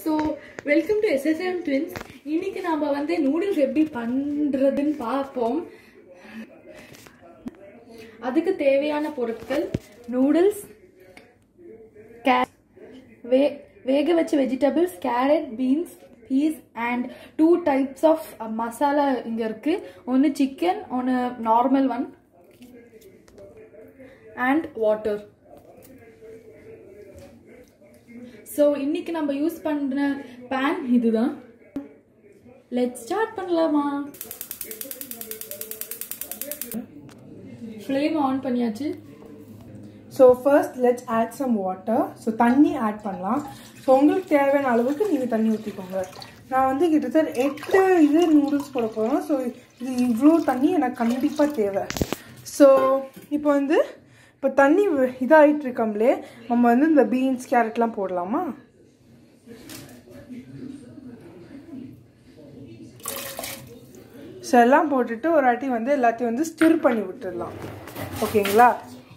so welcome to SSM twins இன்னைக்கு நாம வந்து நூடுல்ஸ் எப்படி பண்றதுன்னு பார்ப்போம் அதுக்கு தேவையான பொருட்கள் நூடுல்ஸ் வே வேக வச்ச vegetables carrot beans peas and two types of masala இங்கே இருக்கு ஒன்று சிக்கன் ஒன்று normal one and water so இன்னைக்கு நம்ம யூஸ் பண்ணுற பேன் இதுதான் லெட் ஸ்டார்ட் பண்ணலாமா ஃப்ளேம் ஆன் பண்ணியாச்சு so first let's add some water so தண்ணி ஆட் பண்ணலாம் ஸோ உங்களுக்கு தேவையான அளவுக்கு நீங்கள் தண்ணி ஊற்றிக்கோங்க நான் வந்து கிட்டத்தட்ட எட்டு இது நூடுல்ஸ் போட போகிறோம் ஸோ இது இவ்வளோ தண்ணி எனக்கு கண்டிப்பாக தேவை ஸோ இப்போ வந்து இப்போ தண்ணி இதாகிட்டு இருக்கோம்லே நம்ம வந்து இந்த பீன்ஸ் கேரட்லாம் போடலாமா ஸோ எல்லாம் போட்டுட்டு ஒரு வாட்டி வந்து எல்லாத்தையும் வந்து ஸ்டிர் பண்ணி விட்டுடலாம் ஓகேங்களா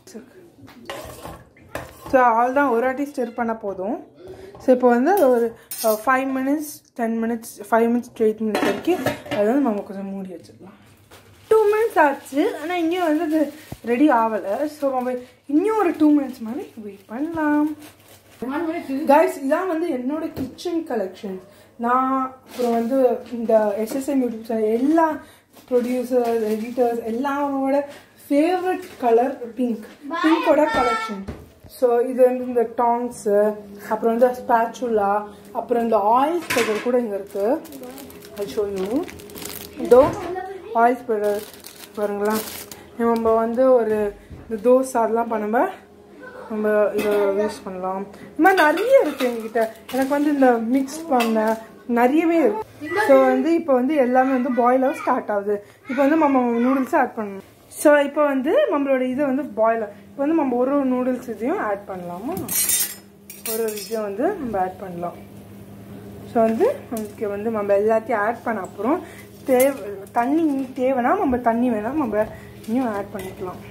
ஸோ அவள் தான் ஒரு வாட்டி ஸ்டிர் பண்ண போதும் ஸோ இப்போ வந்து அது ஒரு five minutes ten minutes five minutes to eight minutes வரைக்கும் அது வந்து நம்ம கொஞ்சம் மூடி வச்சிடலாம் டூ மினிட்ஸ் ஆச்சு ஆனால் இன்னும் வந்து அது ரெடி ஆகலை ஸோ நம்ம இன்னும் ஒரு டூ மினிட்ஸ் மாதிரி வெயிட் பண்ணலாம் கைஸ் இதான் வந்து என்னோட கிச்சன் கலெக்ஷன் நான் அப்புறம் வந்து இந்த எஸ்எஸ்எம் யூடியூப் சேனல் எல்லா ப்ரொடியூசர்ஸ் எடிட்டர்ஸ் எல்லாரோட ஃபேவரட் கலர் பிங்க் பிங்கோட கலெக்ஷன் ஸோ இது வந்து இந்த டாங்ஸு அப்புறம் வந்து ஸ்பேச்சுலா அப்புறம் இந்த ஆயில் ஸ்ப்ரெடர் கூட இங்கே இருக்கு ஐ ஷோ யூ இதோ ஆயில் ஸ்ப்ரெடர் பாருங்களா நம்ம வந்து ஒரு இந்த தோசை அதெல்லாம் பண்ணும்போது நம்ம இதை யூஸ் பண்ணலாம் இந்த மாதிரி நிறைய இருக்கு எங்ககிட்ட எனக்கு வந்து இந்த மிக்ஸ் பண்ண நிறையவே இருக்கு ஸோ வந்து இப்போ வந்து எல்லாமே வந்து பாயில் ஆக ஸ்டார்ட் ஆகுது இப்போ வந்து நம்ம நூடுல்ஸ் ஆட் பண்ணணும் ஸோ இப்போ வந்து நம்மளோட இதை வந்து பாயில் இப்போ வந்து நம்ம ஒரு ஒரு நூடுல்ஸ் இதையும் ஆட் பண்ணலாமா ஒரு ஒரு இதையும் வந்து நம்ம ஆட் பண்ணலாம் ஸோ வந்து நமக்கு வந்து நம்ம எல்லாத்தையும் ஆட் பண்ண அப்புறம் தேவை தண்ணி தேவைன்னா நம்ம தண்ணி வேணால் நம்ம இன்னும் ஆட் பண்ணிக்கலாம்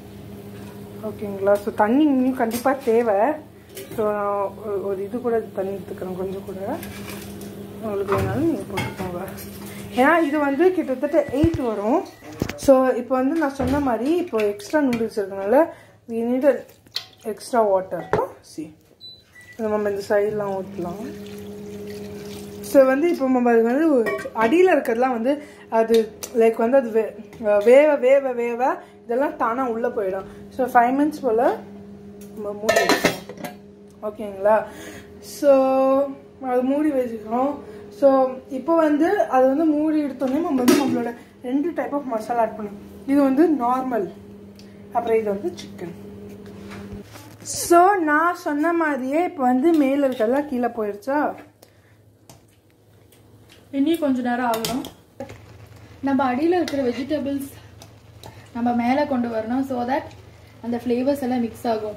ஓகேங்களா ஸோ தண்ணி இன்னும் கண்டிப்பாக தேவை ஸோ நான் ஒரு- ஒரு இது கூட தண்ணி எடுத்துக்கிறேன் கொஞ்சம் கூட உங்களுக்கு வேணாலும் நீங்கள் போட்டுக்கோங்க ஏன்னா இது வந்து கிட்டத்தட்ட எயிட் வரும் ஸோ இப்போ வந்து நான் சொன்ன மாதிரி இப்போ எக்ஸ்ட்ரா நூடுல்ஸ் இருக்கனால we need extra water see நம்ம இந்த சைட்லாம் ஊற்றலாம் ஸோ வந்து இப்போ நம்ம அது வந்து அடியில் இருக்கிறதுலாம் வந்து அது லைக் வந்து அது வே- வேவ வேவ வேவ இதெல்லாம் தானாக உள்ளே போயிடும் ஸோ ஃபைவ் மினிட்ஸ் போல் நம்ம மூடி வச்சுக்கணும் ஓகேங்களா ஸோ அது மூடி வச்சுக்கிறோம் ஸோ இப்போ வந்து அது வந்து மூடி எடுத்தோடனே நம்ம வந்து நம்மளோட ரெண்டு டைப் ஆஃப் மசாலா ஆட் பண்ணணும் இது வந்து நார்மல் அப்புறம் இது வந்து சிக்கன் ஸோ நான் சொன்ன மாதிரியே இப்போ வந்து மேலே இருக்கிறதெல்லாம் கீழே போயிடுச்சா இன்னும் கொஞ்ச நேரம் ஆகணும் நம்ம அடியில் இருக்கிற வெஜிடபிள்ஸ் நம்ம மேலே கொண்டு வரணும் ஸோ தட் அந்த ஃப்ளேவர்ஸ் எல்லாம் மிக்ஸ் ஆகும்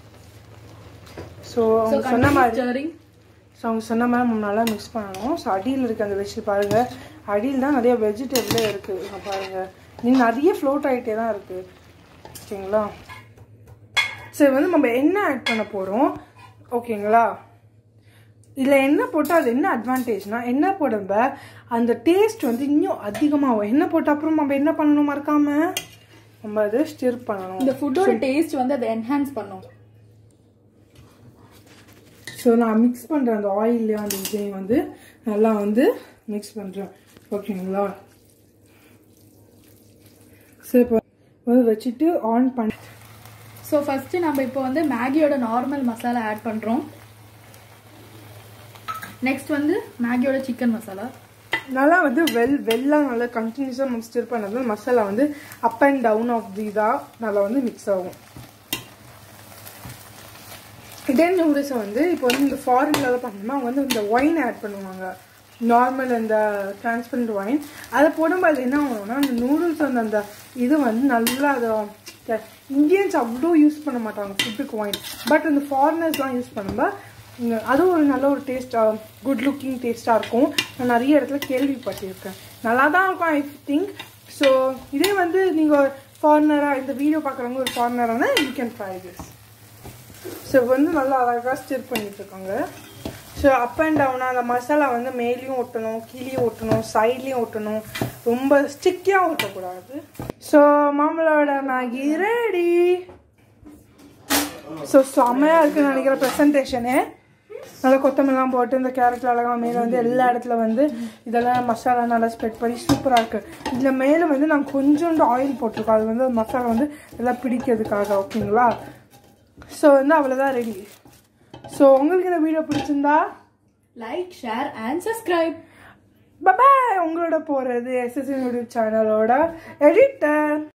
ஸோ ஸோ அவங்க சொன்ன மாதிரி ஸ்டரிங் ஸோ அவங்க சொன்ன மாதிரி நம்ம நல்லா மிக்ஸ் பண்ணணும் ஸோ அடியில் இருக்க அந்த வெஜிடபிள் பாருங்கள் அடியில் தான் நிறைய வெஜிடபிளே இருக்குது இங்க பாருங்கள் நீ நிறைய ஃப்ளோட் ஆகிட்டே தான் இருக்குது ஓகேங்களா சரி வந்து நம்ம எண்ணெய் ஆட் பண்ண போகிறோம் ஓகேங்களா இதில் எண்ணெய் போட்டால் அது என்ன அட்வான்டேஜ்னா எண்ணெய் போடும்ப அந்த டேஸ்ட் வந்து இன்னும் அதிகமாகும் எண்ணெய் போட்ட அப்புறம் நம்ம என்ன பண்ணணும் மறக்காம நம்ம அதை ஸ்டிர் பண்ணணும் இந்த ஃபுட்டோட டேஸ்ட் வந்து அதை என்ஹான்ஸ் பண்ணும் ஸோ நான் மிக்ஸ் பண்ணுறேன் அந்த ஆயில்லையும் அந்த இதையும் வந்து நல்லா வந்து மிக்ஸ் பண்ணுறேன் ஓகேங்களா ஸோ இப்போ வந்து வச்சுட்டு ஆன் பண்ண ஸோ ஃபஸ்ட்டு நம்ம இப்போ வந்து மேகியோட நார்மல் மசாலா ஆட் பண்ணுறோம் நெக்ஸ்ட் வந்து மேகியோட சிக்கன் மசாலா நல்லா வந்து வெல் வெல்லாம் நல்லா கண்டினியூஸாக நம்ம ஸ்டிர் பண்ணது மசாலா வந்து up and down of the இதாக நல்லா வந்து மிக்ஸ் ஆகும் இதே நூடுல்ஸை வந்து இப்போ வந்து இந்த ஃபாரின்ல பண்ணணுமா அவங்க வந்து இந்த ஒயின் ஆட் பண்ணுவாங்க நார்மல் அந்த டிரான்ஸ்பரண்ட் ஒயின் அதை போடும்போது என்ன ஆகும்னா அந்த நூடுல்ஸ் வந்து அந்த இது வந்து நல்லா அதை இந்தியன்ஸ் அவ்வளோ யூஸ் பண்ண மாட்டாங்க ஃபுட்டுக்கு ஒயின் பட் இந்த ஃபாரினர்ஸ்லாம் யூஸ் பண்ணும்போது இங்க அதுவும் ஒரு நல்ல ஒரு டேஸ்ட்டாக குட் லுக்கிங் டேஸ்ட்டாக இருக்கும் நான் நிறைய இடத்துல கேள்விப்பட்டிருக்கேன் நல்லா தான் இருக்கும் ஐ திங்க் ஸோ இதே வந்து நீங்கள் ஃபாரினராக இந்த வீடியோ பார்க்குறவங்க ஒரு ஃபாரினரானா you can try this so வந்து நல்லா அழகாக ஸ்டிர் பண்ணிட்டு இருக்காங்க ஸோ அப் அண்ட் டவுனாக அந்த மசாலா வந்து மேலேயும் ஒட்டணும் கீழேயும் ஒட்டணும் சைட்லேயும் ஒட்டணும் ரொம்ப ஸ்டிக்கியாக ஒட்டக்கூடாது ஸோ மாம்பழோட மேகி ரெடி ஸோ செம்மையாக இருக்குன்னு நினைக்கிற ப்ரெசன்டேஷனு நல்லா கொத்தமல்லாம் போட்டு இந்த கேரட்ல அழகாக மேலே வந்து எல்லா இடத்துல வந்து இதெல்லாம் மசாலா நல்லா ஸ்ப்ரெட் பண்ணி சூப்பராக இருக்குது இதில் மேலே வந்து நாங்கள் கொஞ்சோண்டு ஆயில் போட்டிருக்கோம் அது வந்து மசாலா வந்து எல்லாம் பிடிக்கிறதுக்காக ஓகேங்களா ஸோ வந்து அவ்வளோதான் ரெடி ஸோ உங்களுக்கு இந்த வீடியோ பிடிச்சிருந்தா like share and subscribe bye bye உங்களோட போகிறது எஸ்எஸ்என் யூடியூப் சேனலோட எடிட்டர்